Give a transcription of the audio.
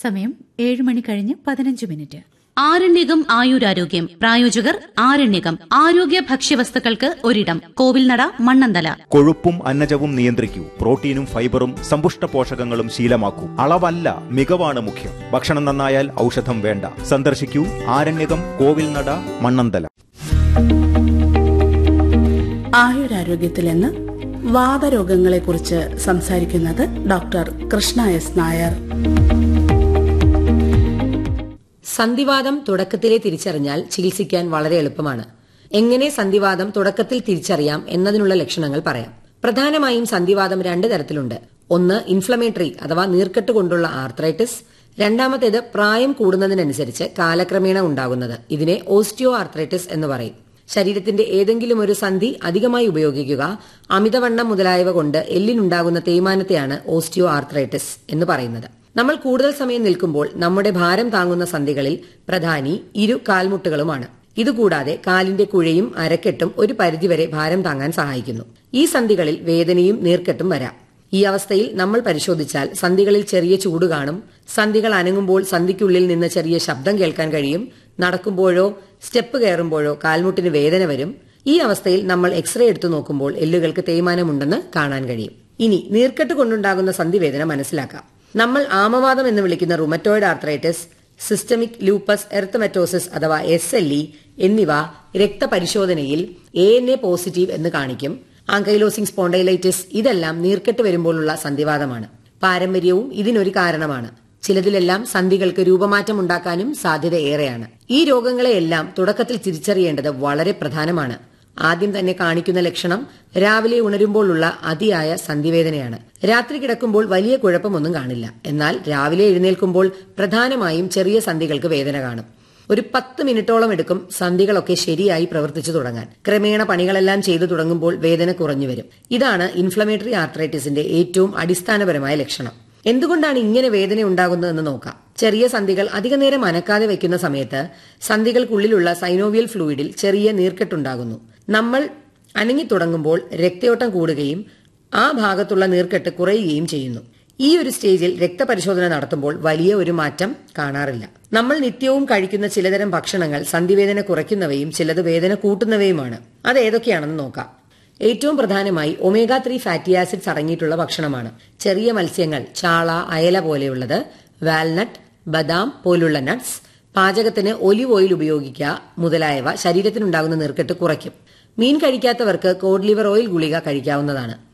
സമയം ഏഴ് മണി കഴിഞ്ഞ് പതിനഞ്ച് മിനിറ്റ് ആരണ്യകം ആയുരാരോഗ്യം പ്രായോജകർ ആരണ്യകം ആരോഗ്യ ഭക്ഷ്യവസ്തുക്കൾക്ക് ഒരിടം കോവിൽനട മണ്ണന്തല കൊഴുപ്പും അന്നജവും നിയന്ത്രിക്കൂ പ്രോട്ടീനും ഫൈബറും സമ്പുഷ്ട പോഷകങ്ങളും ശീലമാക്കൂ അളവല്ല മികവാണ് മുഖ്യം ഭക്ഷണം നന്നായാൽ ഔഷധം വേണ്ട സന്ദർശിക്കൂ ആരണ്യകം കോവിൽനട മണ്ണന്തല ആയുരാരോഗ്യത്തിലെന്ന് വാതരോഗങ്ങളെക്കുറിച്ച് സംസാരിക്കുന്നത് ഡോക്ടർ കൃഷ്ണ എസ് നായർ സന്ധിവാദം തുടക്കത്തിലെ തിരിച്ചറിഞ്ഞാൽ ചികിത്സിക്കാൻ വളരെ എളുപ്പമാണ് എങ്ങനെ സന്ധിവാദം തുടക്കത്തിൽ തിരിച്ചറിയാം എന്നതിനുള്ള ലക്ഷണങ്ങൾ പറയാം പ്രധാനമായും സന്ധിവാദം രണ്ട് തരത്തിലുണ്ട് ഒന്ന് ഇൻഫ്ലമേറ്ററി അഥവാ നീർക്കെട്ട് കൊണ്ടുള്ള ആർത്രൈറ്റിസ് രണ്ടാമത്തേത് പ്രായം കൂടുന്നതിനനുസരിച്ച് കാലക്രമേണ ഉണ്ടാകുന്നത് ഇതിനെ ഓസ്റ്റിയോ ആർത്രൈറ്റിസ് എന്ന് പറയും ശരീരത്തിന്റെ ഏതെങ്കിലും ഒരു സന്ധി അധികമായി ഉപയോഗിക്കുക അമിതവണ്ണം മുതലായവ കൊണ്ട് എല്ലിനുണ്ടാകുന്ന തേയ്മാനത്തെയാണ് ഓസ്റ്റിയോ ആർത്രൈറ്റിസ് എന്ന് പറയുന്നത് നമ്മൾ കൂടുതൽ സമയം നിൽക്കുമ്പോൾ നമ്മുടെ ഭാരം താങ്ങുന്ന സന്ധികളിൽ പ്രധാനി ഇരു കാൽമുട്ടുകളുമാണ് ഇതുകൂടാതെ കാലിന്റെ കുഴയും അരക്കെട്ടും ഒരു പരിധിവരെ ഭാരം താങ്ങാൻ സഹായിക്കുന്നു ഈ സന്ധികളിൽ വേദനയും നീർക്കെട്ടും വരാം ഈ അവസ്ഥയിൽ നമ്മൾ പരിശോധിച്ചാൽ സന്ധികളിൽ ചെറിയ ചൂട് കാണും സന്ധികൾ അനങ്ങുമ്പോൾ സന്ധിക്കുള്ളിൽ നിന്ന് ചെറിയ ശബ്ദം കേൾക്കാൻ കഴിയും നടക്കുമ്പോഴോ സ്റ്റെപ്പ് കയറുമ്പോഴോ കാൽമുട്ടിന് വേദന വരും ഈ അവസ്ഥയിൽ നമ്മൾ എക്സ്റേ എടുത്തു നോക്കുമ്പോൾ എല്ലുകൾക്ക് തേയ്മാനമുണ്ടെന്ന് കാണാൻ കഴിയും ഇനി നീർക്കെട്ട് കൊണ്ടുണ്ടാകുന്ന സന്ധിവേദന മനസ്സിലാക്കാം നമ്മൾ ആമവാദം എന്ന് വിളിക്കുന്ന rheumatoid arthritis systemic lupus erythematosus അഥവാ എസ് എൽ ഇ എന്നിവ രക്തപരിശോധനയിൽ എ എൻ എ പോസിറ്റീവ് എന്ന് കാണിക്കും ആങ്കൈലോസിംഗ് സ്പോണ്ടൈലൈറ്റിസ് ഇതെല്ലാം നീർക്കെട്ട് വരുമ്പോഴുള്ള സന്ധിവാദമാണ് പാരമ്പര്യവും ഇതിനൊരു കാരണമാണ് ചിലതിലെല്ലാം സന്ധികൾക്ക് രൂപമാറ്റം ഉണ്ടാക്കാനും സാധ്യത ഏറെയാണ് ഈ രോഗങ്ങളെയെല്ലാം തുടക്കത്തിൽ തിരിച്ചറിയേണ്ടത് വളരെ പ്രധാനമാണ് ആദ്യം തന്നെ കാണിക്കുന്ന ലക്ഷണം രാവിലെ ഉണരുമ്പോഴുള്ള അതിയായ സന്ധിവേദനയാണ് രാത്രി കിടക്കുമ്പോൾ വലിയ കുഴപ്പമൊന്നും കാണില്ല എന്നാൽ രാവിലെ എഴുന്നേൽക്കുമ്പോൾ പ്രധാനമായും ചെറിയ സന്ധികൾക്ക് വേദന കാണും ഒരു പത്ത് മിനിറ്റോളം എടുക്കും സന്ധികളൊക്കെ ശരിയായി പ്രവർത്തിച്ചു തുടങ്ങാൻ ക്രമേണ പണികളെല്ലാം ചെയ്തു തുടങ്ങുമ്പോൾ വേദന കുറഞ്ഞു വരും ഇതാണ് ഇൻഫ്ലമേറ്ററി ആർത്രൈറ്റിസിന്റെ ഏറ്റവും അടിസ്ഥാനപരമായ ലക്ഷണം എന്തുകൊണ്ടാണ് ഇങ്ങനെ വേദന ഉണ്ടാകുന്നതെന്ന് നോക്കാം ചെറിയ സന്ധികൾ അധിക നേരം അനക്കാതെ വെക്കുന്ന സമയത്ത് സന്ധികൾക്കുള്ളിലുള്ള സൈനോവിയൽ ഫ്ലൂയിഡിൽ ചെറിയ നീർക്കെട്ടുണ്ടാകുന്നു നമ്മൾ അനങ്ങി തുടങ്ങുമ്പോൾ രക്തയോട്ടം കൂടുകയും ആ ഭാഗത്തുള്ള നീർക്കെട്ട് കുറയുകയും ചെയ്യുന്നു ഈ ഒരു സ്റ്റേജിൽ രക്തപരിശോധന നടത്തുമ്പോൾ വലിയ ഒരു മാറ്റം കാണാറില്ല നമ്മൾ നിത്യവും കഴിക്കുന്ന ചിലതരം ഭക്ഷണങ്ങൾ സന്ധിവേദന കുറയ്ക്കുന്നവയും ചിലത് വേദന കൂട്ടുന്നവയുമാണ് അത് ഏതൊക്കെയാണെന്ന് നോക്കാം ഏറ്റവും പ്രധാനമായി ഒമേഗ ത്രീ ഫാറ്റി ആസിഡ്സ് അടങ്ങിയിട്ടുള്ള ഭക്ഷണമാണ് ചെറിയ മത്സ്യങ്ങൾ ചാള അയല പോലെയുള്ളത് വാൽനട്ട് ബദാം പോലുള്ള നട്ട്സ് പാചകത്തിന് ഒലിവ് ഓയിൽ ഉപയോഗിക്കുക മുതലായവ ശരീരത്തിനുണ്ടാകുന്ന നീർക്കെട്ട് കുറയ്ക്കും മീൻ കഴിക്കാത്തവർക്ക് കോഡ് ലിവർ ഓയിൽ ഗുളിക കഴിക്കാവുന്നതാണ്